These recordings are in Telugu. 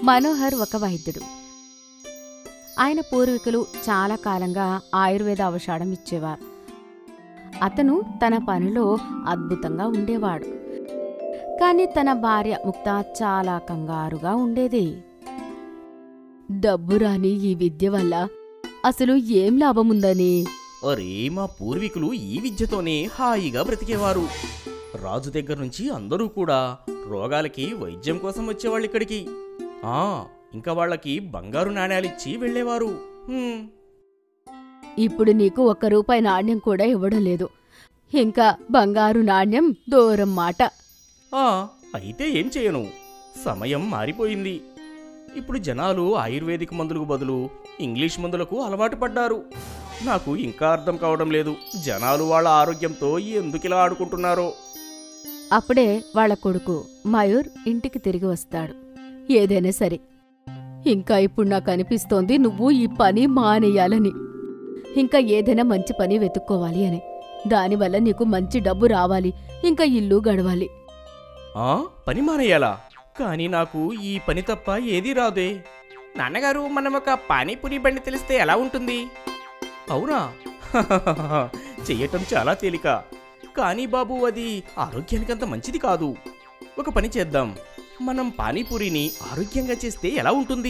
మనోహర్ ఒక వైద్యుడు ఆయన పూర్వీకులు చాలా కాలంగా ఆయుర్వేద ఔషధం ఇచ్చేవారు అతను తన పనిలో అద్భుతంగా ఉండేవాడు కాని తన భార్య ముక్త చాలా కంగారుగా ఉండేది డబ్బు రాని ఈ విద్య వల్ల అసలు ఏం లాభముందని అరే మా పూర్వీకులు ఈ విద్యతోనే హాయిగా బ్రతికేవారు రాజు దగ్గర నుంచి అందరూ కూడా రోగాలకి వైద్యం కోసం వచ్చేవాళ్ళు ఇక్కడికి ఆ ఇంకా వాళ్ళకి బంగారు నాణ్యాలిచ్చి వెళ్ళేవారు హ్మ్. ఇప్పుడు నీకు ఒక్క రూపాయి నాణ్యం కూడా ఇవ్వడం లేదు ఇంకా బంగారు నాణ్యం దూరం మాట ఆ అయితే ఏం చేయను సమయం మారిపోయింది ఇప్పుడు జనాలు ఆయుర్వేదిక్ మందులకు బదులు ఇంగ్లీష్ మందులకు అలవాటు పడ్డారు నాకు ఇంకా అర్థం కావడం లేదు జనాలు వాళ్ళ ఆరోగ్యంతో ఎందుకిలా ఆడుకుంటున్నారో అప్పుడే వాళ్ళ కొడుకు మయూర్ ఇంటికి తిరిగి వస్తాడు ఏదైనా సరే ఇంకా ఇప్పుడు నాకు అనిపిస్తోంది నువ్వు ఈ పని మానేయాలని ఇంకా ఏదైనా మంచి పని వెతుక్కోవాలి అని దానివల్ల నీకు మంచి డబ్బు రావాలి ఇంకా ఇల్లు గడవాలి ఆ పని మానేయాలా కానీ నాకు ఈ పని తప్ప ఏదీ రాదే నాన్నగారు మనం ఒక పానీపూరి బండి తెలిస్తే ఎలా ఉంటుంది అవునా చెయ్యటం చాలా తేలిక కానీ బాబు అది ఆరోగ్యానికి అంత మంచిది కాదు ఒక పని చేద్దాం మనం పానీపూరిని ఆరోగ్యంగా చేస్తే ఎలా ఉంటుంది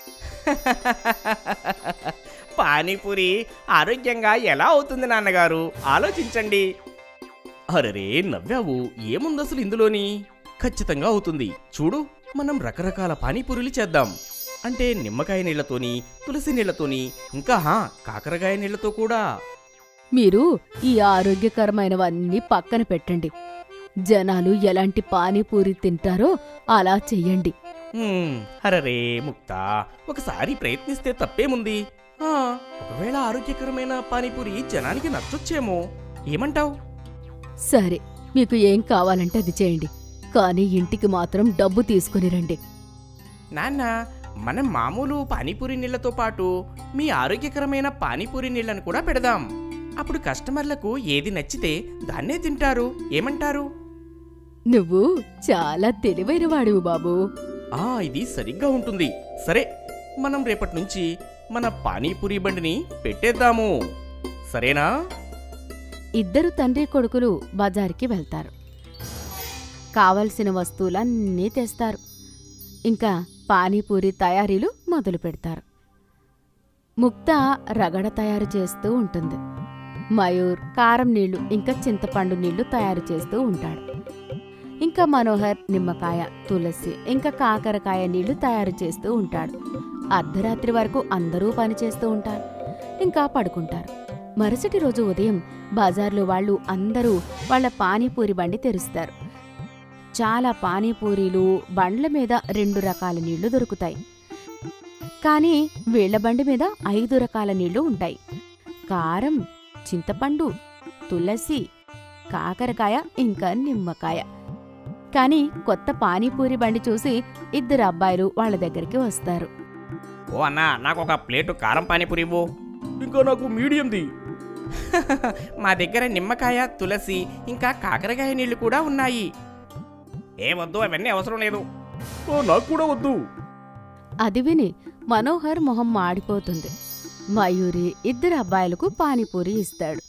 పానీపూరి ఆరోగ్యంగా ఎలా అవుతుంది నాన్నగారు ఆలోచించండి అరరే నవ్వావు ఏముంది అసలు ఇందులోని ఖచ్చితంగా అవుతుంది చూడు మనం రకరకాల పానీపూరీలు చేద్దాం అంటే నిమ్మకాయ నీళ్లతోని తులసి నీళ్లతోని ఇంకా హా కాకరకాయ నీళ్లతో కూడా మీరు ఈ ఆరోగ్యకరమైనవన్నీ పక్కన పెట్టండి జనాలు ఎలాంటి పానీపూరి తింటారో అలా చెయ్యండి హ్మ్, అరరే ముక్తా ఒకసారి ప్రయత్నిస్తే తప్పేముంది ఆ, ఒకవేళ ఆరోగ్యకరమైన పానీపూరి జనానికి నచ్చొచ్చేమో ఏమంటావ్ సరే మీకు ఏం కావాలంటే అది చేయండి కానీ ఇంటికి మాత్రం డబ్బు తీసుకుని రండి నాన్న మనం మామూలు పానీపూరి నీళ్లతో పాటు మీ ఆరోగ్యకరమైన పానీపూరి నీళ్లను కూడా పెడదాం అప్పుడు కస్టమర్లకు ఏది నచ్చితే దాన్నే తింటారు ఏమంటారు నువ్వు చాలా తెలివైన వాడివి బాబు ఆ ఇది సరిగ్గా ఉంటుంది సరే మనం రేపటి నుంచి మన పానీపూరి బండిని పెట్టేద్దాము సరేనా ఇద్దరు తండ్రి కొడుకులు బజార్కి వెళ్తారు కావలసిన వస్తువులన్నీ తెస్తారు ఇంకా పానీపూరి తయారీలు మొదలు పెడతారు ముక్త రగడ తయారు చేస్తూ ఉంటుంది మయూర్ కారం నీళ్లు ఇంకా చింతపండు నీళ్లు తయారు చేస్తూ ఉంటాడు ఇంకా మనోహర్ నిమ్మకాయ తులసి ఇంకా కాకరకాయ నీళ్లు తయారు చేస్తూ ఉంటాడు అర్ధరాత్రి వరకు అందరూ పని చేస్తూ ఉంటారు ఇంకా పడుకుంటారు మరుసటి రోజు ఉదయం బజార్లో వాళ్ళు అందరూ వాళ్ళ పానీపూరి బండి తెరుస్తారు చాలా పానీపూరీలు బండ్ల మీద రెండు రకాల నీళ్లు దొరుకుతాయి కానీ వీళ్ల బండి మీద ఐదు రకాల నీళ్లు ఉంటాయి కారం చింతపండు తులసి కాకరకాయ ఇంకా నిమ్మకాయ కానీ కొత్త పానీపూరి బండి చూసి ఇద్దరు అబ్బాయిలు వాళ్ళ దగ్గరికి వస్తారు ఓ అన్నా నాకు ఒక ప్లేటు కారం పానీపూరి ఇవ్వు ఇంకా నాకు మీడియంది మా దగ్గర నిమ్మకాయ తులసి ఇంకా కాకరకాయ నీళ్లు కూడా ఉన్నాయి ఏ వద్దు అవన్నీ అవసరం లేదు ఓ నాకు కూడా వద్దు అది విని మనోహర్ మొహం మాడిపోతుంది మయూరి ఇద్దరు అబ్బాయిలకు పానీపూరి ఇస్తాడు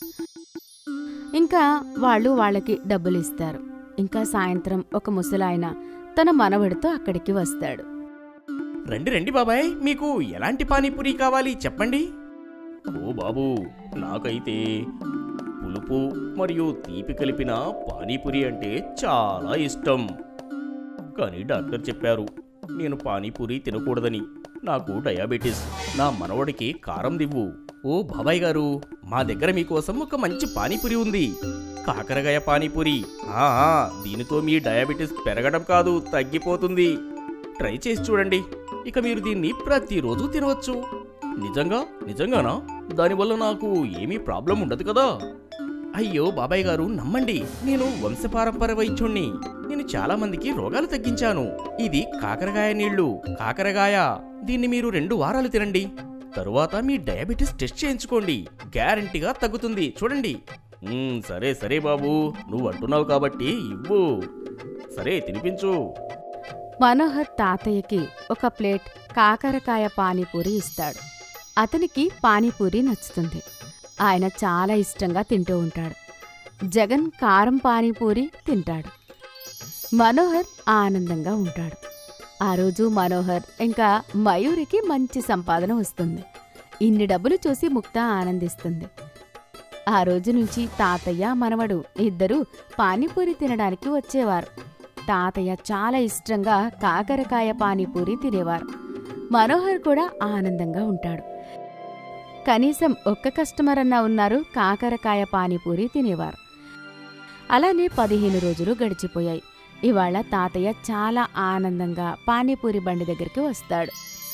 ఇంకా వాళ్ళు వాళ్ళకి డబ్బులు ఇస్తారు ఇంకా సాయంత్రం ఒక ముసలాయన తన మనవడితో అక్కడికి వస్తాడు రండి రండి బాబాయ్ మీకు ఎలాంటి పానీపూరి కావాలి చెప్పండి ఓ బాబు నాకైతే పులుపు మరియు తీపి కలిపిన పానీపూరి అంటే చాలా ఇష్టం కానీ డాక్టర్ చెప్పారు నేను పానీపూరి తినకూడదని నాకు డయాబెటీస్ నా మనవడికి కారం దివ్వు ఓ బాబాయ్ గారు మా దగ్గర మీకోసం ఒక మంచి పానీపూరి ఉంది కాకరకాయ పానీపూరి ఆ, ఆ, దీనితో మీ డయాబెటీస్ పెరగడం కాదు తగ్గిపోతుంది ట్రై చేసి చూడండి ఇక మీరు దీన్ని ప్రతిరోజు తినవచ్చు నిజంగా నిజంగానా దానివల్ల నాకు ఏమీ ప్రాబ్లం ఉండదు కదా అయ్యో బాబాయ్ గారు నమ్మండి నేను వంశపారంపర వైద్యుణ్ణి నేను చాలా మందికి రోగాలు తగ్గించాను ఇది కాకరకాయ నీళ్లు కాకరకాయ దీన్ని మీరు రెండు వారాలు తినండి తరువాత మీ డయాబెటీస్ టెస్ట్ చేయించుకోండి గ్యారంటీగా తగ్గుతుంది చూడండి "మ్మ్, సరే సరే బాబు నువ్వు అంటున్నావు కాబట్టి ఇవ్వు సరే తినిపించు మనోహర్ తాతయ్యకి ఒక ప్లేట్ కాకరకాయ పానీపూరి ఇస్తాడు అతనికి పానీపూరి నచ్చుతుంది ఆయన చాలా ఇష్టంగా తింటూ ఉంటాడు జగన్ కారం పానీపూరి తింటాడు మనోహర్ ఆనందంగా ఉంటాడు ఆ రోజు మనోహర్ ఇంకా మయూరికి మంచి సంపాదన వస్తుంది ఇన్ని డబ్బులు చూసి ముక్త ఆనందిస్తుంది ఆ రోజు నుంచి తాతయ్య మనవడు ఇద్దరూ పానీపూరి తినడానికి వచ్చేవారు తాతయ్య చాలా ఇష్టంగా కాకరకాయ పానీపూరి తినేవారు మనోహర్ కూడా ఆనందంగా ఉంటాడు కనీసం ఒక్క కస్టమర్ అన్నా ఉన్నారు కాకరకాయ పానీపూరి తినేవారు అలానే పదిహేను రోజులు గడిచిపోయాయి ఇవాళ తాతయ్య చాలా ఆనందంగా పానీపూరి బండి దగ్గరికి వస్తాడు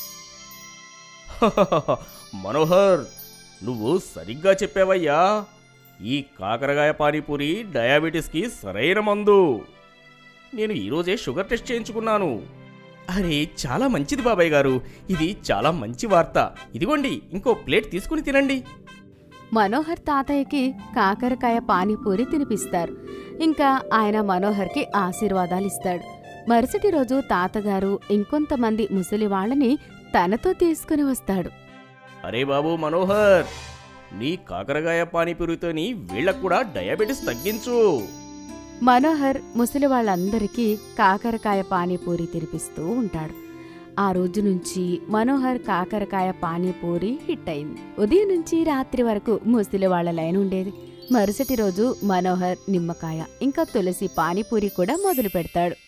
మనోహర్ నువ్వు సరిగ్గా చెప్పావయ్యా ఈ కాకరకాయ పానీపూరి డయాబెటీస్కి సరైన మందు నేను ఈరోజే షుగర్ టెస్ట్ చేయించుకున్నాను అరే చాలా మంచిది బాబాయ్ గారు ఇది చాలా మంచి వార్త ఇదిగోండి ఇంకో ప్లేట్ తీసుకుని తినండి మనోహర్ తాతయ్యకి కాకరకాయ పానీపూరి తినిపిస్తారు ఇంకా ఆయన మనోహర్కి ఆశీర్వాదాలు ఇస్తాడు మరుసటి రోజు తాతగారు ఇంకొంతమంది ముసలి వాళ్ళని తనతో తీసుకుని వస్తాడు అరే బాబు మనోహర్ నీ కాకరకాయ పానీపూరితోని వీళ్ళకు కూడా డయాబెటీస్ తగ్గించు మనోహర్ ముసలి వాళ్ళందరికీ కాకరకాయ పానీపూరి తినిపిస్తూ ఉంటాడు ఆ రోజు నుంచి మనోహర్ కాకరకాయ పానీపూరి హిట్ అయింది ఉదయం నుంచి రాత్రి వరకు ముసలి వాళ్ళ లైన్ ఉండేది మరుసటి రోజు మనోహర్ నిమ్మకాయ ఇంకా తులసి పానీపూరి కూడా మొదలు పెడతాడు